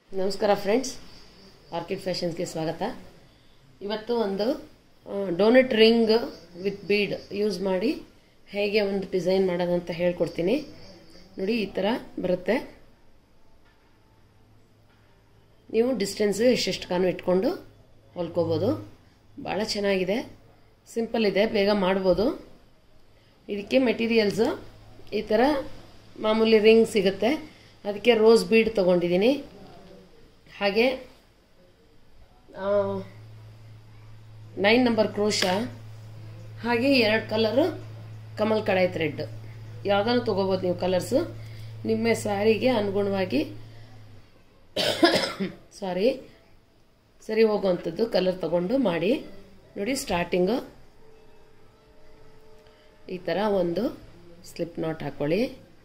ನಮಸ್ಕಾರ friends orchid ಫ್ಯಾಷನ್ಸ್ಗೆ ಸ್ವಾಗತ ಇವತ್ತು ಒಂದು donut ring with bead use ಮಾಡಿ ಹೇಗೆ ಒಂದು ಡಿಸೈನ್ ಮಾಡೋದಂತ ಹೇಳ್ಕೊಡ್ತೀನಿ ನೋಡಿ ಈ ಥರ ಬರುತ್ತೆ ನೀವು ಡಿಸ್ಟೆನ್ಸ್ ಎಷ್ಟೆಷ್ಟು ಕಾನು ಇಟ್ಕೊಂಡು ಹೊಲ್ಕೋಬೋದು ಭಾಳ ಚೆನ್ನಾಗಿದೆ ಸಿಂಪಲ್ ಇದೆ ಬೇಗ ಮಾಡ್ಬೋದು ಇದಕ್ಕೆ ಮೆಟೀರಿಯಲ್ಸು ಈ ಥರ ಮಾಮೂಲಿ ರಿಂಗ್ ಸಿಗುತ್ತೆ ಅದಕ್ಕೆ ರೋಸ್ ಬೀಡ್ ತೊಗೊಂಡಿದ್ದೀನಿ ಹಾಗೆ ನೈನ್ ನಂಬರ್ ಕ್ರೋಶ ಹಾಗೆ ಎರಡು ಕಲರು ಕಮಲ್ ಕಡಾಯಿ ಥ್ರೆಡ್ ಯಾವುದನ್ನು ತೊಗೋಬೋದು ನೀವು ಕಲರ್ಸು ನಿಮ್ಮ ಸ್ಯಾರಿಗೆ ಅನುಗುಣವಾಗಿ ಸಾರಿ ಸರಿ ಹೋಗುವಂಥದ್ದು ಕಲರ್ ತಗೊಂಡು ಮಾಡಿ ನೋಡಿ ಸ್ಟಾರ್ಟಿಂಗು ಈ ಥರ ಒಂದು ಸ್ಲಿಪ್ ನಾಟ್ ಹಾಕ್ಕೊಳ್ಳಿ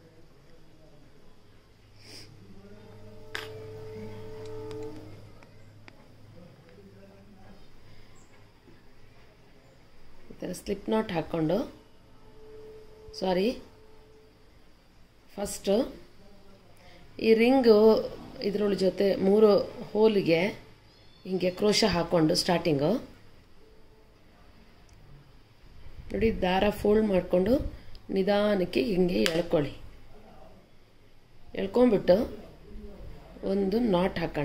ಈ ಥರ ಸ್ಲಿಪ್ ನಾಟ್ ಹಾಕ್ಕೊಂಡು ಸಾರಿ ಫಸ್ಟು ಈ ರಿಂಗು ಇದ್ರೊಳ ಜೊತೆ ಮೂರು ಹೋಲಿಗೆ ಹಿಂಗೆ ಕ್ರೋಶ ಹಾಕ್ಕೊಂಡು ಸ್ಟಾರ್ಟಿಂಗು ನೋಡಿ ದಾರ ಫೋಲ್ಡ್ ಮಾಡಿಕೊಂಡು ನಿಧಾನಕ್ಕೆ ಹಿಂಗೆ ಎಳ್ಕೊಳ್ಳಿ ಎಳ್ಕೊಂಬಿಟ್ಟು ಒಂದು ನಾಟ್ ಹಾಕೋಣ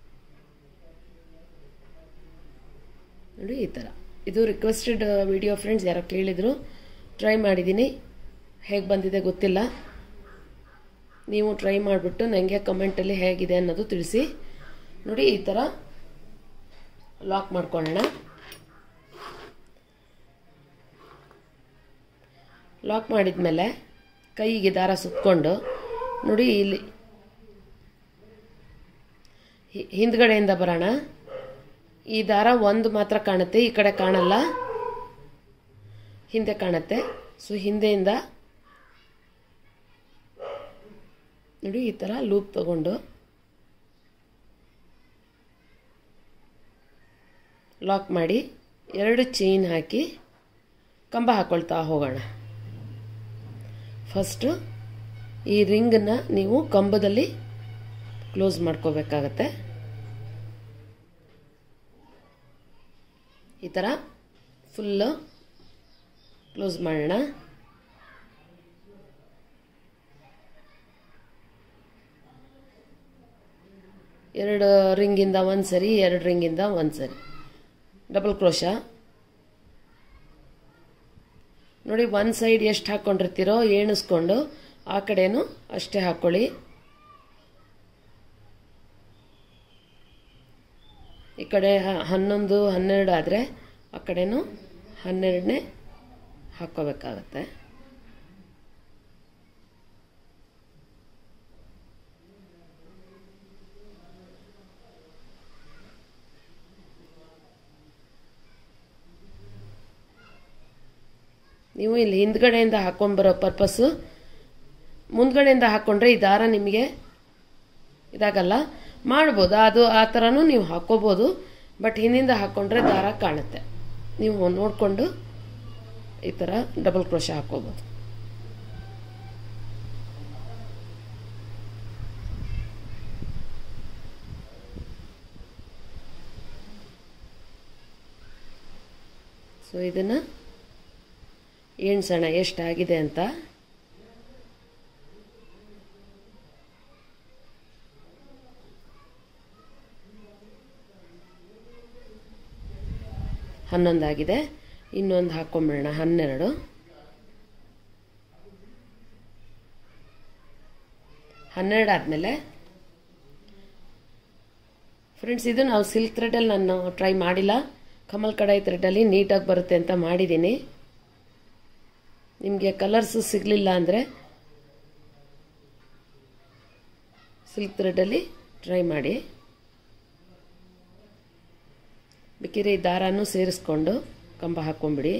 ನೋಡಿ ಈ ಥರ ಇದು ರಿಕ್ವೆಸ್ಟೆಡ್ ವಿಡಿಯೋ ಫ್ರೆಂಡ್ಸ್ ಯಾರೋ ಕೇಳಿದರು ಟ್ರೈ ಮಾಡಿದ್ದೀನಿ ಹೇಗೆ ಬಂದಿದೆ ಗೊತ್ತಿಲ್ಲ ನೀವು ಟ್ರೈ ಮಾಡಿಬಿಟ್ಟು ನನಗೆ ಕಮೆಂಟಲ್ಲಿ ಹೇಗಿದೆ ಅನ್ನೋದು ತಿಳಿಸಿ ನೋಡಿ ಈ ಥರ ಲಾಕ್ ಮಾಡ್ಕೊಳ್ಳೋಣ ಲಾಕ್ ಮಾಡಿದ ಮೇಲೆ ಕೈಗೆ ದಾರ ಸುತ್ಕೊಂಡು ನೋಡಿ ಇಲ್ಲಿ ಹಿಂದ್ಗಡೆಯಿಂದ ಬರೋಣ ಈ ದಾರ ಒಂದು ಮಾತ್ರ ಕಾಣುತ್ತೆ ಈ ಕಡೆ ಕಾಣಲ್ಲ ಹಿಂದೆ ಕಾಣುತ್ತೆ ಸೊ ಹಿಂದೆಯಿಂದ ನೋಡಿ ಈ ಥರ ಲೂಪ್ ತಗೊಂಡು ಲಾಕ್ ಮಾಡಿ ಎರಡು ಚೈನ್ ಹಾಕಿ ಕಂಬ ಹಾಕ್ಕೊಳ್ತಾ ಹೋಗೋಣ ಫಸ್ಟು ಈ ರಿಂಗನ್ನು ನೀವು ಕಂಬದಲ್ಲಿ ಕ್ಲೋಸ್ ಮಾಡ್ಕೋಬೇಕಾಗತ್ತೆ ಈ ಥರ ಫುಲ್ಲು ಕ್ಲೋಸ್ ಮಾಡೋಣ ಎರಡು ರಿಂಗಿಂದ ಒಂದು ಸರಿ ಎರಡು ರಿಂಗಿಂದ ಒಂದು ಸರಿ ಡಬಲ್ ಕ್ರೋಶ ನೋಡಿ ಒಂದು ಸೈಡ್ ಎಷ್ಟು ಹಾಕ್ಕೊಂಡಿರ್ತೀರೋ ಎಣಿಸ್ಕೊಂಡು ಆ ಕಡೆನೂ ಅಷ್ಟೇ ಹಾಕ್ಕೊಳ್ಳಿ ಈ ಕಡೆ ಹನ್ನೊಂದು ಹನ್ನೆರಡು ಆದರೆ ಆ ಕಡೆನೂ ಹನ್ನೆರಡನೇ ಹಾಕ್ಕೋಬೇಕಾಗತ್ತೆ ನೀವು ಇಲ್ಲಿ ಹಿಂದ್ಗಡೆಯಿಂದ ಹಾಕೊಂಡ್ಬರೋ ಪರ್ಪಸ್ಸು ಮುಂದ್ಗಡೆಯಿಂದ ಹಾಕ್ಕೊಂಡ್ರೆ ಈ ದಾರ ನಿಮಗೆ ಇದಾಗಲ್ಲ ಮಾಡ್ಬೋದು ಅದು ಆ ಥರನೂ ನೀವು ಹಾಕ್ಕೋಬೋದು ಬಟ್ ಹಿಂದಿಂದ ಹಾಕ್ಕೊಂಡ್ರೆ ದಾರ ಕಾಣುತ್ತೆ ನೀವು ನೋಡಿಕೊಂಡು ಈ ಥರ ಡಬಲ್ ಕ್ರೋಶ ಹಾಕ್ಕೋಬೋದು ಸೊ ಇದನ್ನು ಎಣ್ಸೋಣ ಎಷ್ಟಾಗಿದೆ ಅಂತ ಹನ್ನೊಂದಾಗಿದೆ ಇನ್ನೊಂದು ಹಾಕ್ಕೊಂಬಿಡೋಣ ಹನ್ನೆರಡು ಹನ್ನೆರಡು ಆದಮೇಲೆ ಫ್ರೆಂಡ್ಸ್ ಇದು ನಾವು ಸಿಲ್ಕ್ ಥ್ರೆಡಲ್ಲಿ ನಾನು ಟ್ರೈ ಮಾಡಿಲ್ಲ ಕಮಲ್ ಕಡಾಯಿ ಥ್ರೆಡಲ್ಲಿ ನೀಟಾಗಿ ಬರುತ್ತೆ ಅಂತ ಮಾಡಿದ್ದೀನಿ ನಿಮಗೆ ಕಲರ್ಸು ಸಿಗಲಿಲ್ಲ ಅಂದರೆ ಸಿಲ್ಕ್ ಥ್ರೆಡಲ್ಲಿ ಟ್ರೈ ಮಾಡಿ ಬೇಕಿದ್ರೆ ಈ ದಾರನೂ ಸೇರಿಸ್ಕೊಂಡು ಕಂಬ ಹಾಕ್ಕೊಂಬಿಡಿ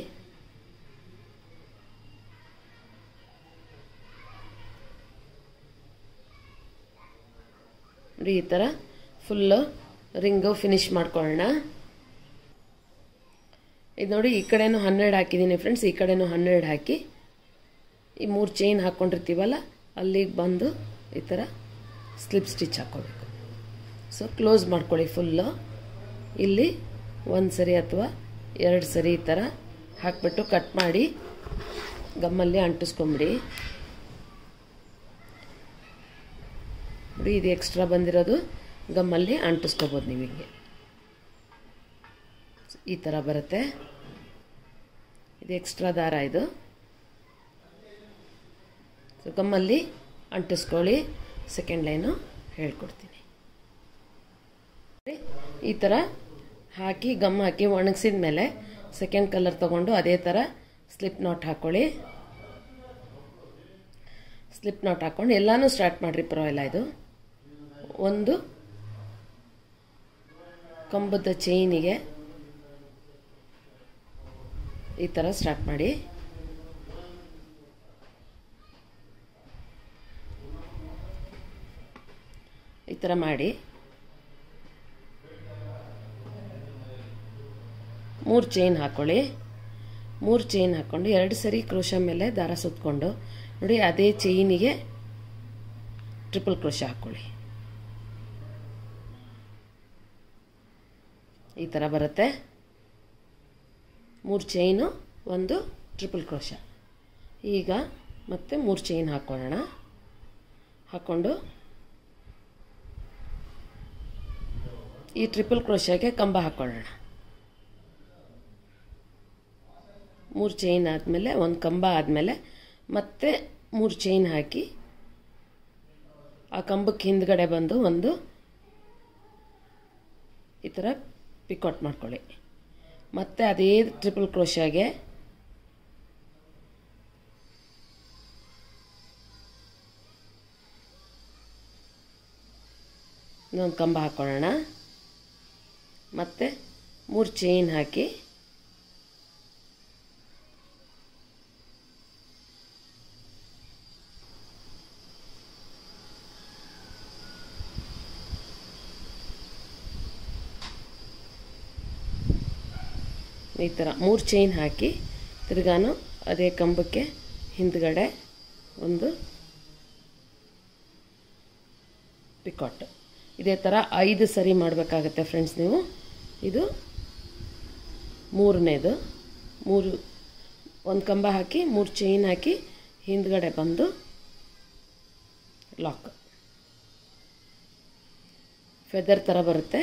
ನೋಡಿ ಈ ಥರ ಫುಲ್ಲು ರಿಂಗು ಫಿನಿಶ್ ಮಾಡ್ಕೊಳ್ಳೋಣ ಇದು ನೋಡಿ ಈ ಕಡೆನೂ ಹನ್ನೆರಡು ಹಾಕಿದ್ದೀನಿ ಫ್ರೆಂಡ್ಸ್ ಈ ಕಡೆನೂ ಹನ್ನೆರಡು ಹಾಕಿ ಈ ಮೂರು ಚೈನ್ ಹಾಕ್ಕೊಂಡಿರ್ತೀವಲ್ಲ ಅಲ್ಲಿಗೆ ಬಂದು ಈ ಥರ ಸ್ಲಿಪ್ ಸ್ಟಿಚ್ ಹಾಕ್ಕೋಬೇಕು ಸೊ ಕ್ಲೋಸ್ ಮಾಡ್ಕೊಳ್ಳಿ ಫುಲ್ಲು ಇಲ್ಲಿ ಒಂದು ಸರಿ ಅಥವಾ ಎರಡು ಸರಿ ಈ ಥರ ಹಾಕ್ಬಿಟ್ಟು ಕಟ್ ಮಾಡಿ ಗಮ್ಮಲ್ಲಿ ಅಂಟಿಸ್ಕೊಂಬಿಡಿ ನೋಡಿ ಇದು ಎಕ್ಸ್ಟ್ರಾ ಬಂದಿರೋದು ಗಮ್ಮಲ್ಲಿ ಅಂಟಿಸ್ಕೋಬೋದು ನೀವು ಹಿಂಗೆ ಈ ಥರ ಬರುತ್ತೆ ಇದು ಎಕ್ಸ್ಟ್ರಾ ದಾರ ಇದು ಸೊ ಗಮ್ಮಲ್ಲಿ ಅಂಟಿಸ್ಕೊಳ್ಳಿ ಸೆಕೆಂಡ್ ಲೈನು ಹೇಳ್ಕೊಡ್ತೀನಿ ಈ ಥರ ಹಾಕಿ ಗಮ್ ಹಾಕಿ ಒಣಗಿಸಿದ ಮೇಲೆ ಸೆಕೆಂಡ್ ಕಲರ್ ತೊಗೊಂಡು ಅದೇ ಥರ ಸ್ಲಿಪ್ ನಾಟ್ ಹಾಕ್ಕೊಳ್ಳಿ ಸ್ಲಿಪ್ ನಾಟ್ ಹಾಕ್ಕೊಂಡು ಎಲ್ಲನೂ ಸ್ಟಾರ್ಟ್ ಮಾಡಿರಿ ಪರವಾಗಿಲ್ಲ ಇದು ಒಂದು ಕಂಬದ ಚೈನಿಗೆ ಈ ಥರ ಸ್ಟಾರ್ಟ್ ಮಾಡಿ ಈ ಥರ ಮಾಡಿ ಮೂರು ಚೈನ್ ಹಾಕ್ಕೊಳ್ಳಿ ಮೂರು ಚೈನ್ ಹಾಕ್ಕೊಂಡು ಎರಡು ಸರಿ ಕ್ರೋಶ ಮೇಲೆ ದಾರ ಸುತ್ತಕೊಂಡು ನೋಡಿ ಅದೇ ಚೈನಿಗೆ ಟ್ರಿಪಲ್ ಕ್ರೋಶ ಹಾಕ್ಕೊಳ್ಳಿ ಈ ಥರ ಬರುತ್ತೆ ಮೂರು ಚೈನು ಒಂದು ಟ್ರಿಪಲ್ ಕ್ರೋಶ ಈಗ ಮತ್ತೆ ಮೂರು ಚೈನ್ ಹಾಕ್ಕೊಳ್ಳೋಣ ಹಾಕ್ಕೊಂಡು ಈ ಟ್ರಿಪಲ್ ಕ್ರೋಶಾಗೆ ಕಂಬ ಹಾಕ್ಕೊಳ್ಳೋಣ ಮೂರು ಚೈನ್ ಆದಮೇಲೆ ಒಂದು ಕಂಬ ಆದಮೇಲೆ ಮತ್ತೆ ಮೂರು ಚೈನ್ ಹಾಕಿ ಆ ಕಂಬಕ್ಕೆ ಹಿಂದ್ಗಡೆ ಬಂದು ಒಂದು ಈ ಥರ ಪಿಕೌಟ್ ಮಾಡ್ಕೊಳ್ಳಿ ಮತ್ತೆ ಅದೇ ಟ್ರಿಪಲ್ ಕ್ರೋಶಾಗೆ ಇನ್ನೊಂದು ಕಂಬ ಹಾಕ್ಕೊಳ್ಳೋಣ ಮತ್ತು ಮೂರು ಚೈನ್ ಹಾಕಿ ಈ ಥರ ಮೂರು ಚೈನ್ ಹಾಕಿ ತಿರ್ಗಾನು ಅದೇ ಕಂಬಕ್ಕೆ ಹಿಂದ್ಗಡೆ ಒಂದು ಪಿಕಾಟ್ ಇದೇ ಥರ ಐದು ಸರಿ ಮಾಡಬೇಕಾಗತ್ತೆ ಫ್ರೆಂಡ್ಸ್ ನೀವು ಇದು ಮೂರನೇದು ಮೂರು ಒಂದು ಕಂಬ ಹಾಕಿ ಮೂರು ಚೈನ್ ಹಾಕಿ ಹಿಂದ್ಗಡೆ ಬಂದು ಲಾಕ್ ಫೆದರ್ ಥರ ಬರುತ್ತೆ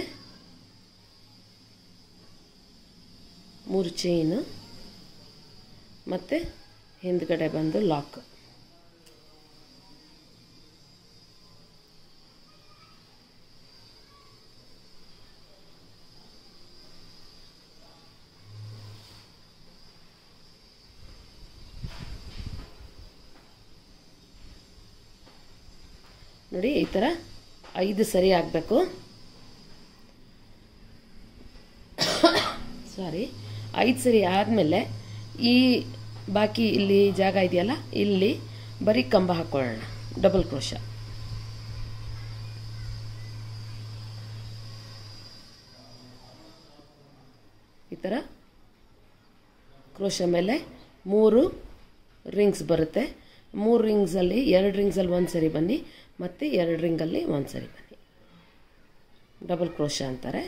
ಮೂರು ಚೈನು ಮತ್ತು ಹಿಂದ್ಗಡೆ ಬಂದು ಲಾಕ್ ನೋಡಿ ಈ ಥರ ಐದು ಸರಿ ಆಗಬೇಕು ಸಾರಿ ಐದು ಸರಿ ಆದಮೇಲೆ ಈ ಬಾಕಿ ಇಲ್ಲಿ ಜಾಗ ಇದೆಯಲ್ಲ ಇಲ್ಲಿ ಬರೀ ಕಂಬ ಹಾಕ್ಕೊಳ್ಳೋಣ ಡಬಲ್ ಕ್ರೋಶ ಈ ಥರ ಕ್ರೋಶ ಮೇಲೆ ಮೂರು ರಿಂಗ್ಸ್ ಬರುತ್ತೆ ಮೂರು ರಿಂಗ್ಸಲ್ಲಿ ಎರಡು ರಿಂಗ್ಸಲ್ಲಿ ಒಂದು ಸರಿ ಬನ್ನಿ ಮತ್ತು ಎರಡು ರಿಂಗಲ್ಲಿ ಒಂದು ಸರಿ ಬನ್ನಿ ಡಬಲ್ ಕ್ರೋಶ ಅಂತಾರೆ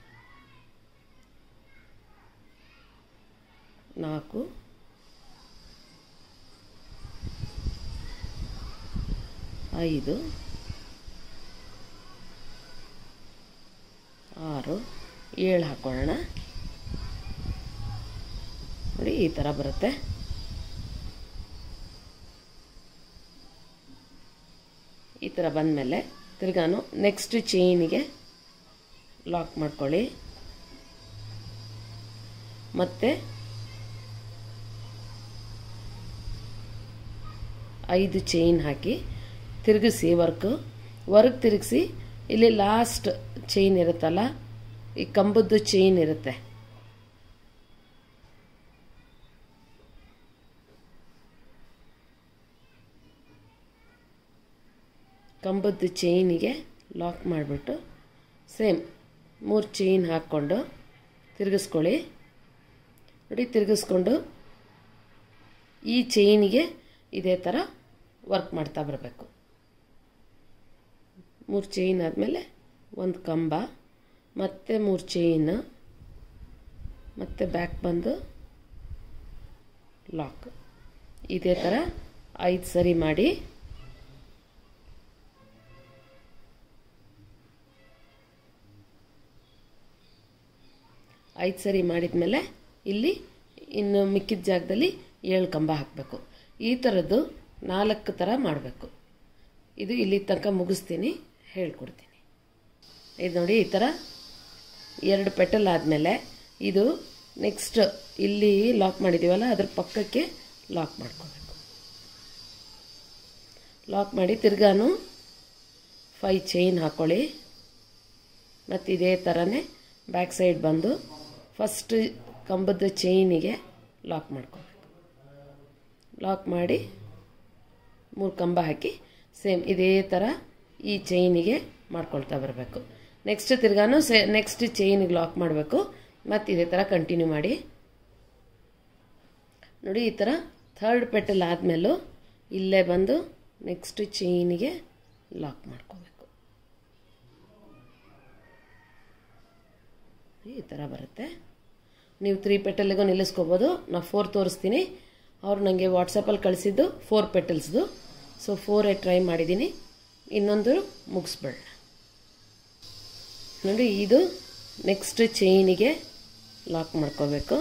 ನಾಲ್ಕು ಐದು ಆರು ಏಳು ಹಾಕ್ಕೊಳ್ಳೋಣ ನೋಡಿ ಈ ಥರ ಬರುತ್ತೆ ಈ ಥರ ಬಂದಮೇಲೆ ತಿರ್ಗಾನು ನೆಕ್ಸ್ಟ್ ಚೈನಿಗೆ ಲಾಕ್ ಮಾಡ್ಕೊಳ್ಳಿ ಮತ್ತು ಐದು ಚೈನ್ ಹಾಕಿ ತಿರುಗಿಸಿ ವರ್ಕು ವರ್ಕ್ ತಿರುಗಿಸಿ ಇಲ್ಲಿ ಲಾಸ್ಟ್ ಚೈನ್ ಇರುತ್ತಲ್ಲ ಈ ಕಂಬದ್ದು ಚೈನ್ ಇರುತ್ತೆ ಕಂಬದ್ದು ಚೈನಿಗೆ ಲಾಕ್ ಮಾಡಿಬಿಟ್ಟು ಸೇಮ್ ಮೂರು ಚೈನ್ ಹಾಕ್ಕೊಂಡು ತಿರುಗಿಸ್ಕೊಳ್ಳಿ ನೋಡಿ ತಿರುಗಿಸ್ಕೊಂಡು ಈ ಚೈನಿಗೆ ಇದೇ ಥರ ವರ್ಕ್ ಮಾಡ್ತಾ ಬರಬೇಕು ಮೂರು ಚೈನ್ ಆದಮೇಲೆ ಒಂದು ಕಂಬ ಮತ್ತು ಮೂರು ಚೈನ್ ಮತ್ತು ಬ್ಯಾಕ್ ಬಂದು ಲಾಕ್ ಇದೇ ಥರ ಐದು ಸರಿ ಮಾಡಿ ಐದು ಸರಿ ಮಾಡಿದ ಮೇಲೆ ಇಲ್ಲಿ ಇನ್ನು ಮಿಕ್ಕಿದ ಜಾಗದಲ್ಲಿ ಏಳು ಕಂಬ ಹಾಕಬೇಕು ಈ ಥರದ್ದು ನಾಲ್ಕು ಥರ ಮಾಡಬೇಕು ಇದು ಇಲ್ಲಿ ತನಕ ಮುಗಿಸ್ತೀನಿ ಹೇಳ್ಕೊಡ್ತೀನಿ ಇದು ನೋಡಿ ಈ ಥರ ಎರಡು ಪೆಟಲ್ ಆದಮೇಲೆ ಇದು ನೆಕ್ಸ್ಟ್ ಇಲ್ಲಿ ಲಾಕ್ ಮಾಡಿದ್ದೀವಲ್ಲ ಅದ್ರ ಪಕ್ಕಕ್ಕೆ ಲಾಕ್ ಮಾಡ್ಕೋಬೇಕು ಲಾಕ್ ಮಾಡಿ ತಿರ್ಗಾನು ಫೈ ಚೈನ್ ಹಾಕ್ಕೊಳ್ಳಿ ಮತ್ತು ಇದೇ ಥರನೇ ಬ್ಯಾಕ್ ಸೈಡ್ ಬಂದು ಫಸ್ಟ್ ಕಂಬದ ಚೈನಿಗೆ ಲಾಕ್ ಮಾಡ್ಕೋಬೇಕು ಲಾಕ್ ಮಾಡಿ ಮೂರು ಕಂಬ ಹಾಕಿ ಸೇಮ್ ಇದೇ ಥರ ಈ ಚೈನಿಗೆ ಮಾಡ್ಕೊಳ್ತಾ ಬರಬೇಕು ನೆಕ್ಸ್ಟ್ ತಿರ್ಗಾನು ಸೇ ನೆಕ್ಸ್ಟ್ ಚೈನಿಗೆ ಲಾಕ್ ಮಾಡಬೇಕು ಮತ್ತು ಇದೇ ಥರ ಕಂಟಿನ್ಯೂ ಮಾಡಿ ನೋಡಿ ಈ ಥರ ಥರ್ಡ್ ಪೆಟಲ್ ಆದಮೇಲೂ ಇಲ್ಲೇ ಬಂದು ನೆಕ್ಸ್ಟ್ ಚೈನಿಗೆ ಲಾಕ್ ಮಾಡ್ಕೋಬೇಕು ಈ ಥರ ಬರುತ್ತೆ ನೀವು ತ್ರೀ ಪೆಟಲ್ಗೂ ನಿಲ್ಲಿಸ್ಕೋಬೋದು ನಾವು ಫೋರ್ ತೋರಿಸ್ತೀನಿ ಅವ್ರು ನನಗೆ ವಾಟ್ಸಪ್ಪಲ್ಲಿ ಕಳಿಸಿದ್ದು ಫೋರ್ ಪೆಟಲ್ಸ್ದು ಸೊ ಫೋರೇ ಟ್ರೈ ಮಾಡಿದ್ದೀನಿ ಇನ್ನೊಂದು ಮುಗಿಸ್ಬೇಡ ನೋಡಿ ಇದು ನೆಕ್ಸ್ಟ್ ಚೈನಿಗೆ ಲಾಕ್ ಮಾಡ್ಕೋಬೇಕು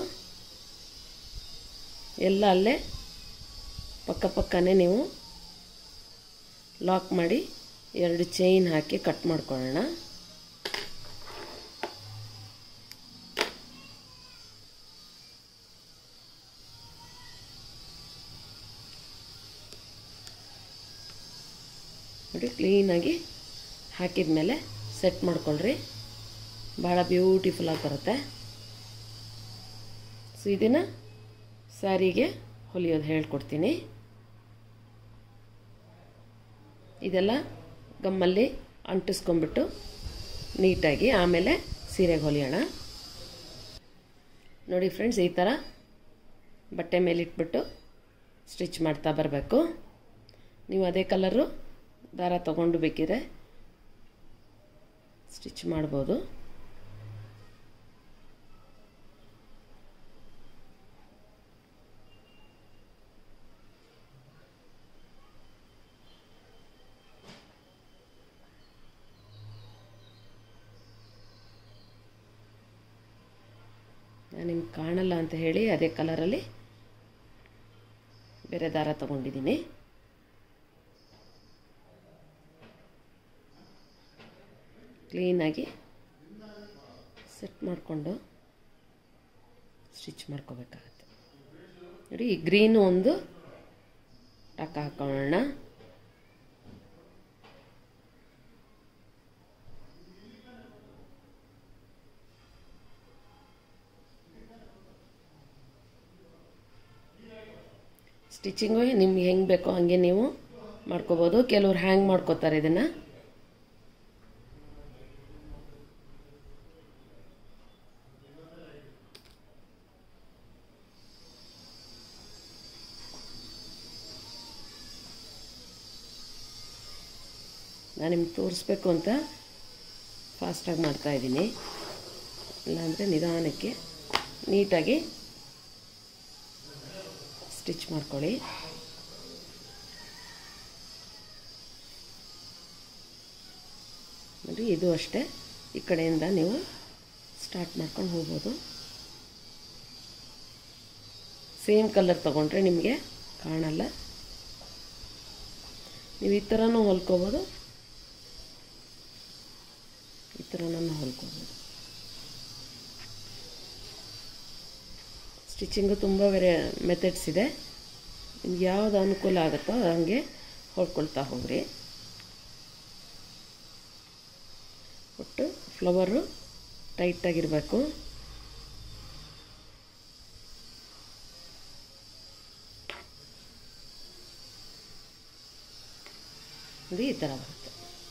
ಎಲ್ಲ ಅಲ್ಲೇ ಪಕ್ಕ ಪಕ್ಕನೇ ನೀವು ಲಾಕ್ ಮಾಡಿ ಎರಡು ಚೈನ್ ಹಾಕಿ ಕಟ್ ಮಾಡ್ಕೊಳ್ಳೋಣ ನೋಡಿ ಕ್ಲೀನಾಗಿ ಹಾಕಿದ ಮೇಲೆ ಸೆಟ್ ಮಾಡ್ಕೊಳ್ರಿ ಭಾಳ ಬ್ಯೂಟಿಫುಲ್ಲಾಗಿ ಬರುತ್ತೆ ಸೊ ಇದನ್ನು ಸ್ಯಾರಿಗೆ ಹೊಲಿಯೋದು ಹೇಳ್ಕೊಡ್ತೀನಿ ಇದೆಲ್ಲ ಗಮ್ಮಲ್ಲಿ ಅಂಟಿಸ್ಕೊಂಬಿಟ್ಟು ನೀಟಾಗಿ ಆಮೇಲೆ ಸೀರೆಗೆ ಹೊಲಿಯೋಣ ನೋಡಿ ಫ್ರೆಂಡ್ಸ್ ಈ ಥರ ಬಟ್ಟೆ ಮೇಲಿಟ್ಬಿಟ್ಟು ಸ್ಟಿಚ್ ಮಾಡ್ತಾ ಬರಬೇಕು ನೀವು ಅದೇ ಕಲರು ದಾರ ತಗೊಂಡು ಬೇಕಿದ್ರೆ ಸ್ಟಿಚ್ ಮಾಡ್ಬೋದು ನಾನು ನಿಮ್ಗೆ ಕಾಣಲ್ಲ ಅಂತ ಹೇಳಿ ಅದೇ ಕಲರಲ್ಲಿ ಬೇರೆ ದಾರ ತಗೊಂಡಿದ್ದೀನಿ ಕ್ಲೀನಾಗಿ ಸೆಟ್ ಮಾಡಿಕೊಂಡು ಸ್ಟಿಚ್ ಮಾಡ್ಕೋಬೇಕಾಗತ್ತೆ ನೋಡಿ ಈ ಗ್ರೀನು ಒಂದು ಟಕ್ ಹಾಕೊಳ್ಳೋಣ ಸ್ಟಿಚಿಂಗು ನಿಮ್ಗೆ ಹೆಂಗೆ ಬೇಕೋ ಹಾಗೆ ನೀವು ಮಾಡ್ಕೋಬೋದು ಕೆಲವ್ರು ಹ್ಯಾಂಗ್ ಮಾಡ್ಕೋತಾರೆ ಇದನ್ನು ನಾನು ನಿಮ್ಗೆ ತೋರಿಸ್ಬೇಕು ಅಂತ ಫಾಸ್ಟಾಗಿ ಮಾಡ್ತಾಯಿದ್ದೀನಿ ಇಲ್ಲಾಂದರೆ ನಿಧಾನಕ್ಕೆ ನೀಟಾಗಿ ಸ್ಟಿಚ್ ಮಾಡ್ಕೊಳ್ಳಿ ನೋಡಿ ಇದು ಅಷ್ಟೇ ಈ ಕಡೆಯಿಂದ ನೀವು ಸ್ಟಾರ್ಟ್ ಮಾಡ್ಕೊಂಡು ಹೋಗ್ಬೋದು ಸೇಮ್ ಕಲರ್ ತೊಗೊಂಡ್ರೆ ನಿಮಗೆ ಕಾಣಲ್ಲ ನೀವು ಈ ಥರನೂ ಹೊಲ್ಕೋಬೋದು ಈ ಥರನೂ ಹೊಲ್ಕೋಬೋದು ಸ್ಟಿಚಿಂಗು ತುಂಬ ಬೇರೆ ಮೆಥಡ್ಸ್ ಇದೆ ನಿಮ್ಗೆ ಯಾವುದು ಅನುಕೂಲ ಆಗುತ್ತೋ ಹಂಗೆ ಹೊಲ್ಕೊಳ್ತಾ ಹೋಗ್ರಿ ಒಟ್ಟು ಫ್ಲವರು ಟೈಟಾಗಿರಬೇಕು ನೋಡಿ ಈ ಥರ ಬರುತ್ತೆ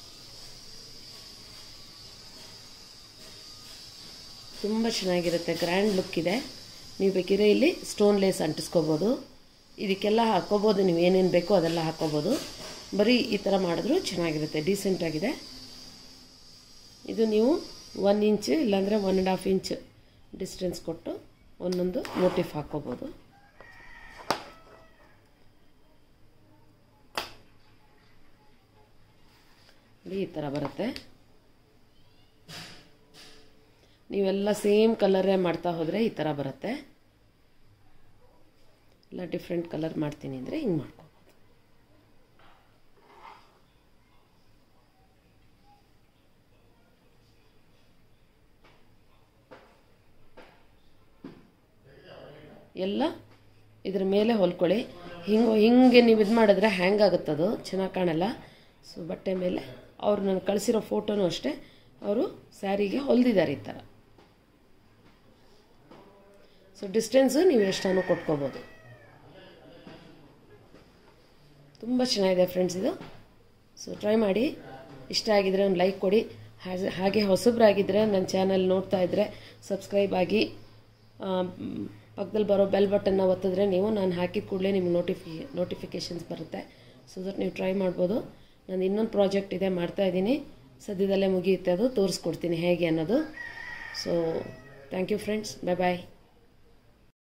ತುಂಬ ಚೆನ್ನಾಗಿರುತ್ತೆ ಗ್ರ್ಯಾಂಡ್ ಲುಕ್ ಇದೆ ನೀವು ಬೇಕಿದ್ರೆ ಇಲ್ಲಿ ಸ್ಟೋನ್ ಲೇಸ್ ಅಂಟಿಸ್ಕೋಬೋದು ಇದಕ್ಕೆಲ್ಲ ಹಾಕ್ಕೋಬೋದು ನೀವು ಏನೇನು ಬೇಕೋ ಅದೆಲ್ಲ ಹಾಕ್ಕೋಬೋದು ಬರೀ ಈ ಥರ ಮಾಡಿದ್ರೂ ಚೆನ್ನಾಗಿರುತ್ತೆ ಡೀಸೆಂಟಾಗಿದೆ ಇದು ನೀವು ಒನ್ ಇಂಚ್ ಇಲ್ಲಾಂದರೆ one and half inch distance ಕೊಟ್ಟು ಒಂದೊಂದು ಮೋಟಿಫ್ ಹಾಕ್ಕೋಬೋದು ನೋಡಿ ಈ ಥರ ಬರುತ್ತೆ ನೀವೆಲ್ಲ ಸೇಮ್ ಕಲರೇ ಮಾಡ್ತಾ ಹೋದರೆ ಈ ಥರ ಬರುತ್ತೆ ಎಲ್ಲ ಡಿಫ್ರೆಂಟ್ ಕಲರ್ ಮಾಡ್ತೀನಿ ಅಂದರೆ ಹಿಂಗೆ ಮಾಡ್ಕೋಬೋದು ಎಲ್ಲ ಇದ್ರ ಮೇಲೆ ಹೊಲ್ಕೊಳ್ಳಿ ಹಿಂಗೆ ಹಿಂಗೆ ನೀವು ಇದು ಮಾಡಿದ್ರೆ ಹ್ಯಾಂಗ್ ಆಗುತ್ತದು ಚೆನ್ನಾಗಿ ಕಾಣಲ್ಲ ಸೊ ಬಟ್ಟೆ ಮೇಲೆ ಅವ್ರು ನಾನು ಕಳಿಸಿರೋ ಫೋಟೋನೂ ಅಷ್ಟೇ ಅವರು ಸ್ಯಾರಿಗೆ ಹೊಲ್ದಿದ್ದಾರೆ ಈ ಥರ ಸೊ ಡಿಸ್ಟೆನ್ಸು ನೀವು ಎಷ್ಟನ್ನು ಕೊಟ್ಕೋಬೋದು ತುಂಬ ಚೆನ್ನಾಗಿದೆ ಫ್ರೆಂಡ್ಸ್ ಇದು ಸೊ ಟ್ರೈ ಮಾಡಿ ಇಷ್ಟ ಆಗಿದ್ರೆ ಒಂದು ಲೈಕ್ ಕೊಡಿ ಹಾಗೆ- ಹಾಗೆ ಹೊಸಬ್ರಾಗಿದ್ದರೆ ನನ್ನ ಚಾನಲ್ ನೋಡ್ತಾ ಇದ್ದರೆ ಸಬ್ಸ್ಕ್ರೈಬ್ ಆಗಿ ಪಕ್ಕದಲ್ಲಿ ಬರೋ ಬೆಲ್ ಬಟನ್ನ ಒತ್ತಿದ್ರೆ ನೀವು ನಾನು ಹಾಕಿದ ಕೂಡಲೇ ನಿಮ್ಗೆ ನೋಟಿಫಿ ನೋಟಿಫಿಕೇಷನ್ಸ್ ಬರುತ್ತೆ ಸೊ ದಟ್ ನೀವು ಟ್ರೈ ಮಾಡ್ಬೋದು ನಾನು ಇನ್ನೊಂದು ಪ್ರಾಜೆಕ್ಟ್ ಇದೆ ಮಾಡ್ತಾ ಇದ್ದೀನಿ ಸದ್ಯದಲ್ಲೇ ಮುಗಿಯುತ್ತೆ ಅದು ತೋರಿಸ್ಕೊಡ್ತೀನಿ ಹೇಗೆ ಅನ್ನೋದು so thank you friends bye bye